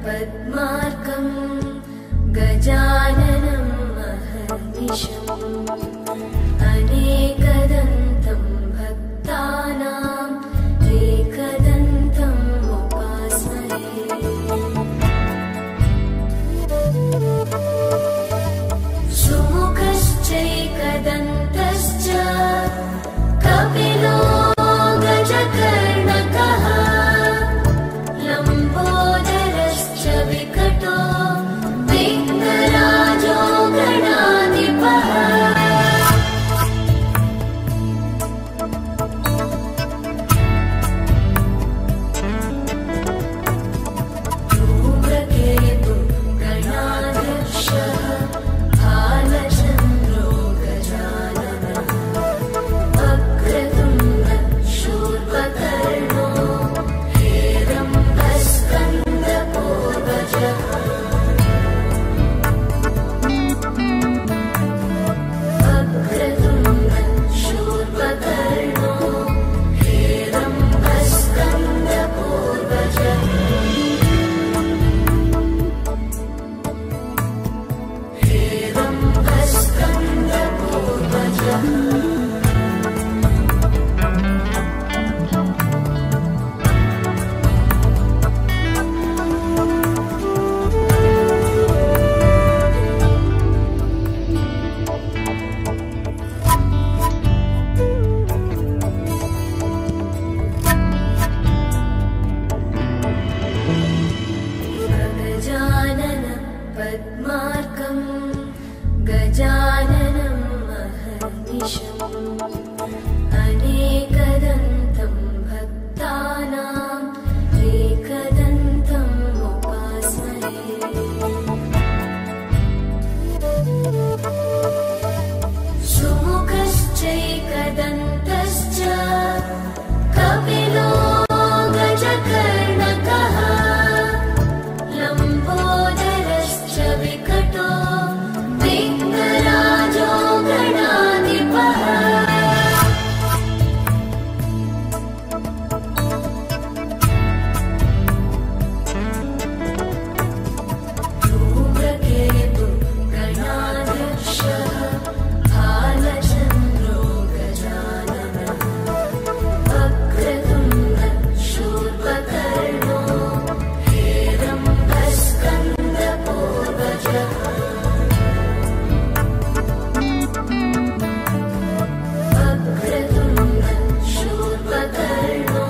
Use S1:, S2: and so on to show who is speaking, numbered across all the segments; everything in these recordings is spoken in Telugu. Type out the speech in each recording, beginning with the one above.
S1: पद्मार्कम् गजाननं महर्निशम् अनेकदन्तं भक्तानाम् एकदन्तम् उपास्महे सुमुखश्चैकदन्तश्च कपिलो गजकर्णकः लम्बोदरश्च विकटो विघ्नराजो गणाधिपः धूम्रकेतु गणाध्यक्षः भालचन्द्रो गजाननः वक्रतुण्ड शूर्पकर्णो हेरम्बस्कन्दपूर्वजः वक्रतुण्ड शूर्पकर्णो हेरम्बस्कन्दपूर्वजः हेरम्बस्कन्दपूर्वजः गजानन पद्मार्कम् गजाननं महर्निशम् अनेकदन्तं भक्तानाम् एकदन्तम् उपास्महे सुमुखश्चैकदन्तश्च कपिलो गजकर्णकः लम्बोदरश्च विकटो विघ्नराजो गणाधिपः धूम्रकेतु गणाध्यक्षः भालचन्द्रो गजाननः वक्रतुण्ड शूर्पकर्णो हेरम्बस्कन्दपूर्वजः वक्रतुण्ड शूर्पकर्णो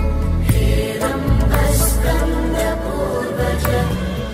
S1: हेरम्बस्कन्दपूर्वजः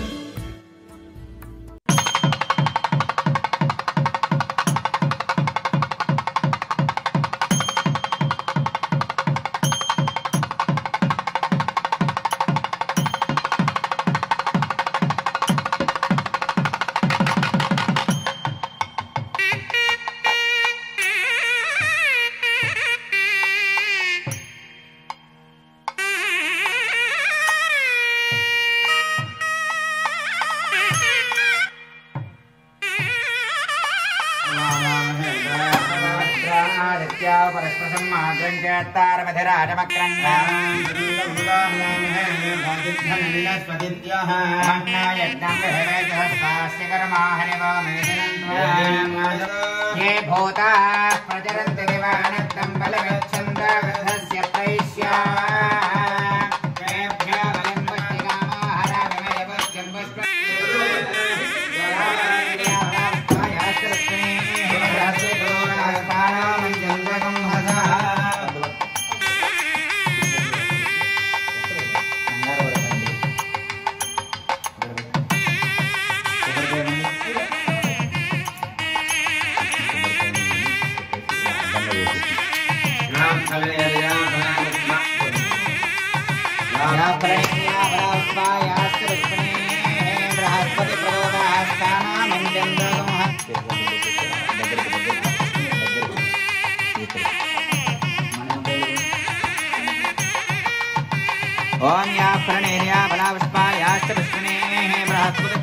S2: ये भूताः प्रचरन्ति दिवानक्तं बलगच्छन्दागधस्य प्रैष्या तेभ्यो बलिं पुष्टिकामाहाराभिमयवत्यं బృహస్పతి ఓం యా ప్రణేర్యా బలాపుష్పాయాశ్చ పుష్పనే బృహస్పతి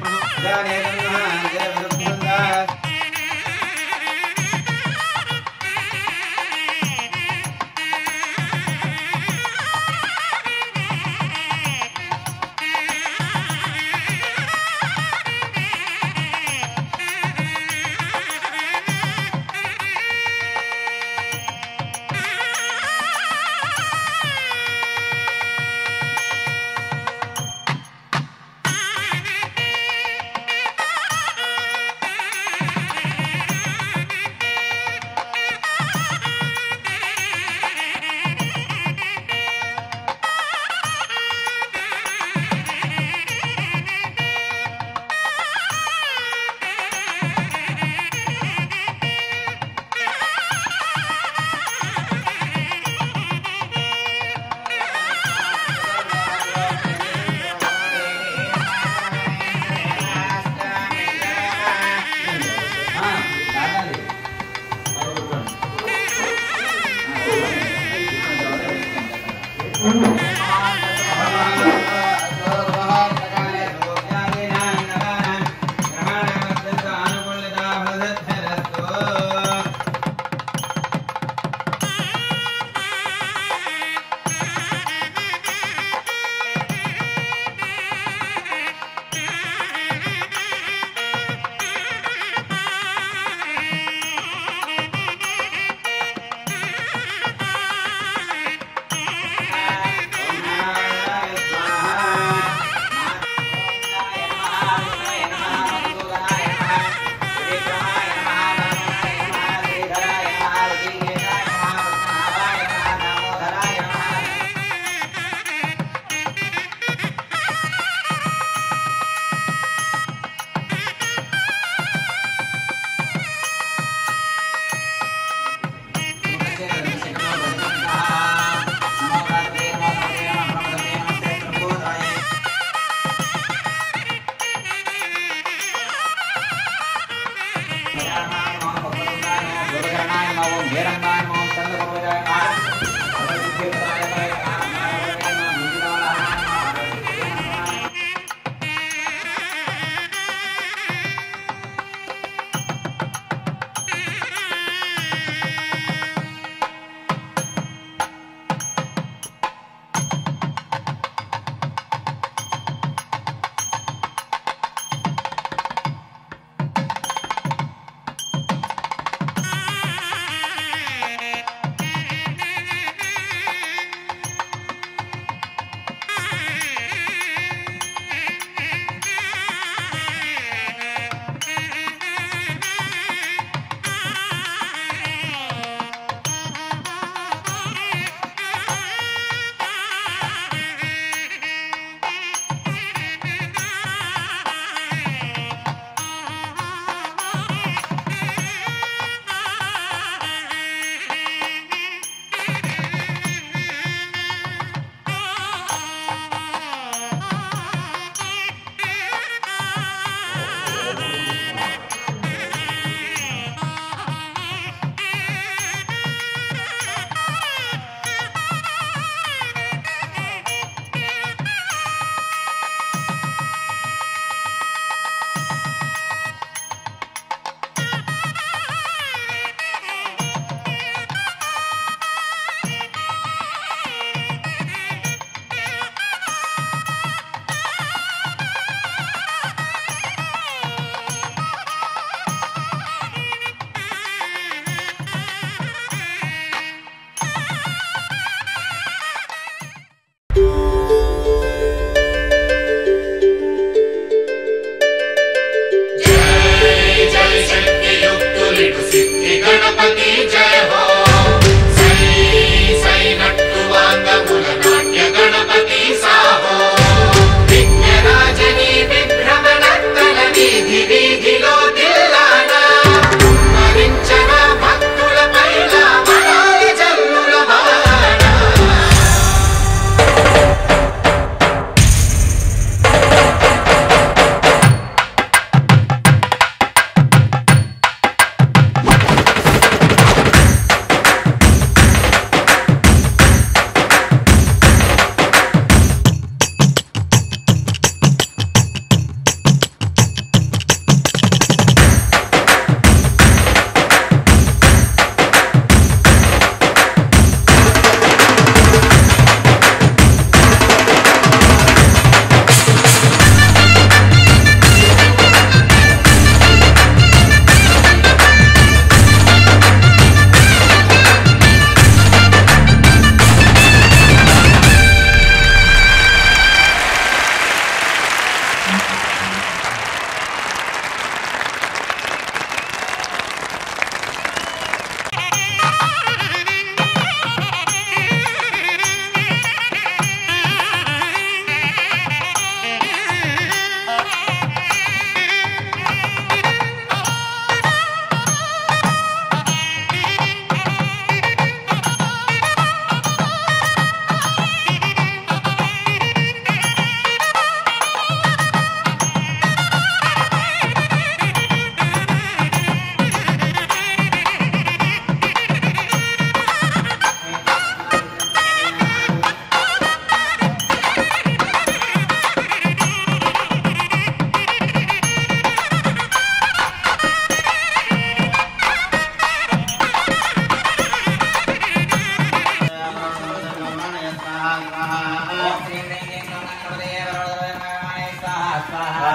S2: స్వాహా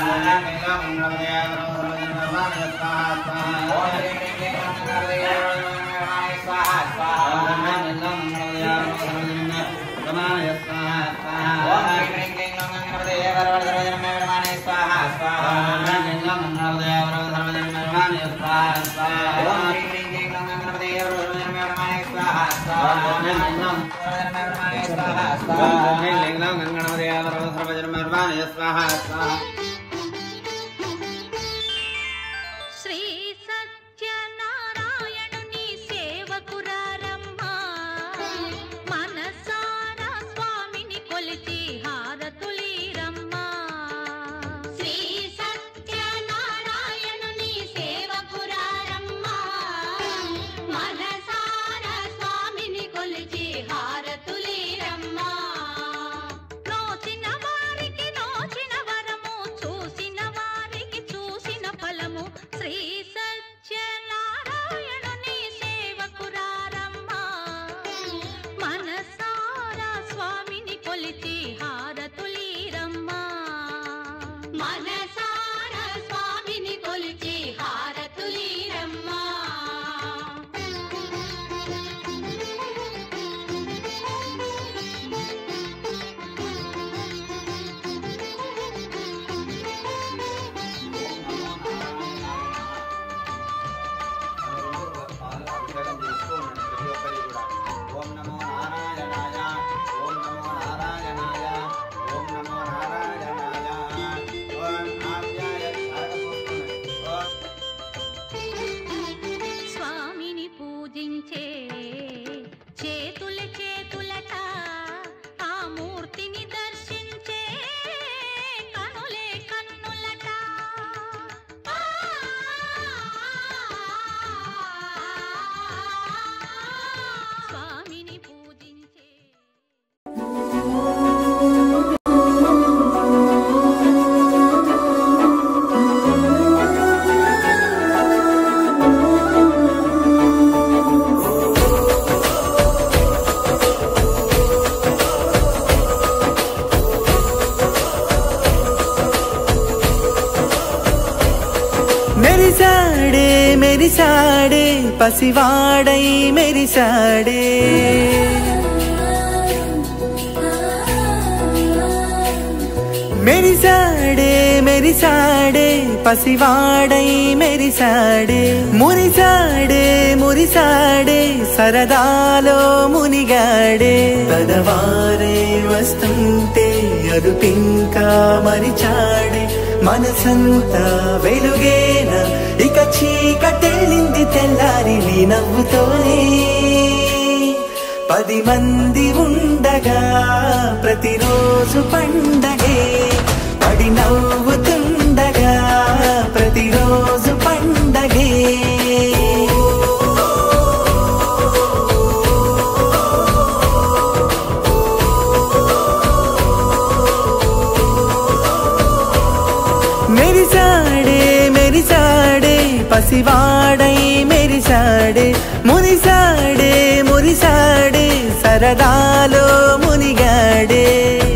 S2: ఓం హ్రీం క్లీం క్లీం ఓం గణపతయే నమః స్వాహా స్వాహా ఓం హ్రీం క్లీం క్లీం ఓం గణపతయే నమః స్వాహా స్వాహా ఓం హ్రీం క్లీం క్లీం ఓం గణపతయే నమః స్వాహా స్వాహా స్వాహా స్వాహా
S3: శ్రీ సత్యనారాయణుని సేవకురారమ్మా మనసారా స్వామిని కొలిచి హారతులీరమ్మా శ్రీ సత్యనారాయణుని సేవకురారమ్మా మనసారా స్వామిని కొలిచి హారతులీరమ్మా నోచిన వారికి నోచిన వరము చూసిన వారికి చూసిన ఫలము శ్రీ సత్యనారాయణుని సేవకురారమ్మా మనసారా స్వామిని కొలిచి హారతులీరమ్మా మనసారా స్వామిని కొలిచి హారతులీరమ్మా
S2: ఓం నమో నారాయణాయ ఓం నమో నారాయణాయ ఓం నమో నారాయణాయ ఓం ఆప్యాయ ఓం
S3: స్వామిని పూజించే చేతుల చేతులట ఆ మూర్తిని దర్శించే కనులే కన్నులట స్వామిని పూజించే
S4: మెరిసాడే మెరిసాడే పసివాడై మెరిసాడే మెరిసాడే మెరిసాడే పసివాడై మెరిసాడే మురిసాడే మురిసాడే సరదాలో మునిగాడే పదవారే వస్తుంటే అరుపింకా మరిచాడే మనసంతా వెలుగేన ఇక చీకటెళ్ళింది తెల్లారి నీ నవ్వుతోనే పది మంది ఉండగా ప్రతిరోజు పండగే పడి నవ్వుతుండగా ప్రతిరోజు పండగే మెరిసాడే మెరిసాడే పసివాడై మెరిసాడే మురిసాడే మురిసాడే సరదాలో మునిగాడే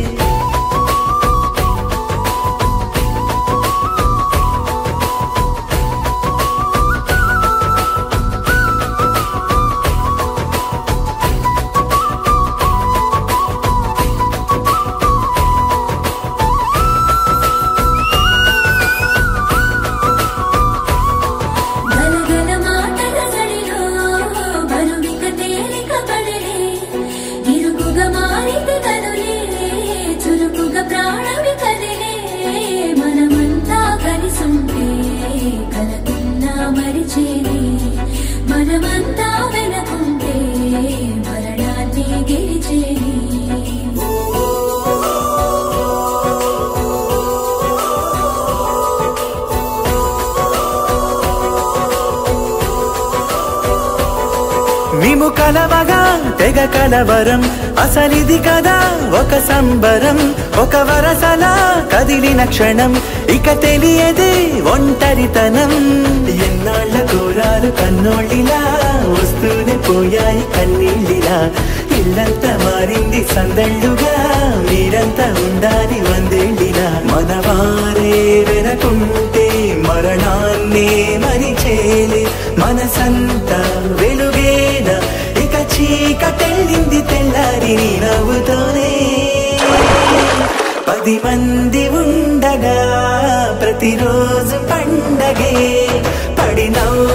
S1: గలగల మాటల సడిలో బరువిక తేలిక పడలే ఇరుకుగా మారితే కనులే చురుకుగా ప్రాణవి కదిలే మనమంతా కలిసుంటే కలకున్నా మరిచేనే మనమంతా వెనకుంటే మరణాన్ని గెలిచేనే
S4: మేము కలవగా తెగ కలవరం అసలిది కదా ఒక సంబరం ఒక వరసలా కదిలిన క్షణం ఇక తెలియదే ఒంటరితనం ఎన్నాళ్ళ కోరాలు కన్నోళ్ళిలా వస్తూనే పోయాయి కన్నీళ్ళిలా ఇల్లంతా మారింది సందళ్ళుగా మీరంతా ఉండాలి వందేళ్ళిలా మనవారే తలుచుకుంటే మరణాన్నే మరిచేలే మనసంతా వెలుగేన ఇక చీకటెళ్ళింది తెల్లారి నీ నవ్వుతోనే పది మంది ఉండగా ప్రతిరోజు పండగే పడి నవ్వు